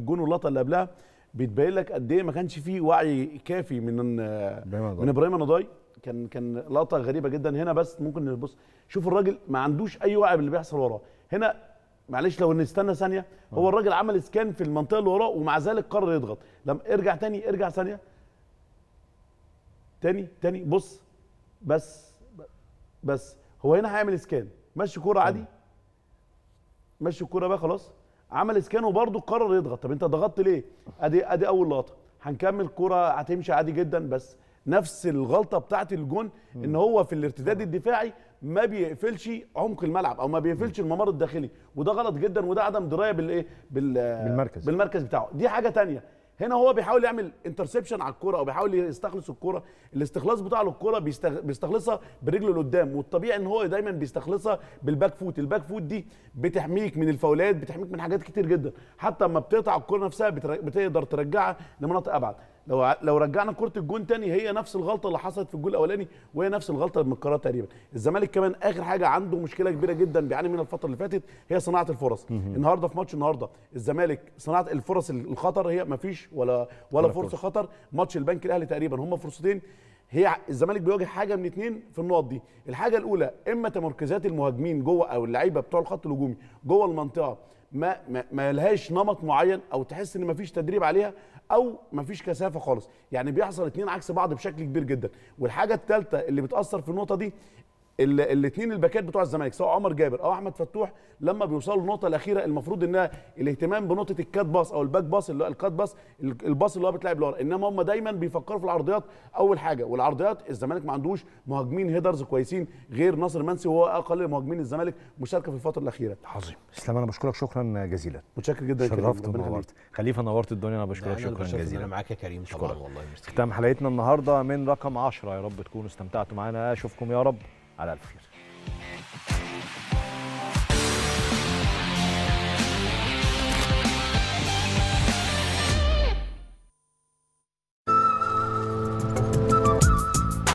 الجون واللقطه اللي قبلها بيتبين لك قد ايه ما كانش فيه وعي كافي من من ابراهيم النضاي كان كان لقطه غريبه جدا هنا بس ممكن نبص شوف الراجل ما عندوش اي وعي باللي بيحصل وراه هنا معلش لو نستنى ثانيه هو الراجل عمل اسكان في المنطقه اللي وراه ومع ذلك قرر يضغط لما ارجع تاني ارجع ثانيه تاني تاني بص بس بس هو هنا هيعمل اسكان مشي كوره عادي مشي الكوره بقى خلاص عمل اسكان وبرده قرر يضغط طب انت ضغطت ليه ادي ادي اول لقطه هنكمل كوره هتمشي عادي جدا بس نفس الغلطه بتاعت الجون ان هو في الارتداد الدفاعي ما بيقفلش عمق الملعب او ما بيقفلش الممر الداخلي وده غلط جدا وده عدم درايه بالايه بال بالمركز. بالمركز بتاعه دي حاجه تانية هنا هو بيحاول يعمل انترسبشن على الكوره او بيحاول يستخلص الكوره الاستخلاص بتاعه للكوره بيستغ... بيستخلصها برجله لقدام والطبيعي ان هو دايما بيستخلصها بالباك فوت الباك فوت دي بتحميك من الفاولات بتحميك من حاجات كتير جدا حتى اما بتقطع الكوره نفسها بتر... بتقدر ترجعها لمناطق ابعد لو لو رجعنا كره الجون تاني هي نفس الغلطه اللي حصلت في الجول الاولاني وهي نفس الغلطه المتكرره تقريبا الزمالك كمان اخر حاجه عنده مشكله كبيره جدا بيعاني منها الفتره اللي فاتت هي صناعه الفرص النهارده في ماتش النهارده الزمالك صناعه الفرص الخطر هي ما فيش ولا ولا فرصه خطر ماتش البنك الاهلي تقريبا هم فرصتين هي الزمالك بيواجه حاجه من اتنين في النقط دي الحاجه الاولى اما تمركزات المهاجمين جوه او اللعيبه بتوع الخط الهجومي جوه المنطقه ما ما, ما لهاش نمط معين او تحس ان ما فيش تدريب عليها او ما فيش كثافه خالص يعني بيحصل اتنين عكس بعض بشكل كبير جدا والحاجه الثالثه اللي بتاثر في النقطه دي الاثنين الباكات بتوع الزمالك سواء عمر جابر او احمد فتوح لما بيوصلوا للنقطه الاخيره المفروض انها الاهتمام بنقطه الكات باص او الباك باص اللي هو الكات باص الباص اللي هو بتلعب لورا انما هم دايما بيفكروا في العرضيات اول حاجه والعرضيات الزمالك ما عندوش مهاجمين هيدرز كويسين غير ناصر منسي وهو اقل مهاجمين الزمالك مشاركه في الفتره الاخيره عظيم اسلام انا بشكرك شكرا جزيلا متشكر جدا شرفت ونورت خليفه نورت الدنيا انا بشكرك شكرا جزيلا انا معاك يا كريم طبعا والله ختام حلقتنا النهارده من رقم 10 يا رب تكونوا استمتعتوا معانا اشوفكم يا رب على الف خير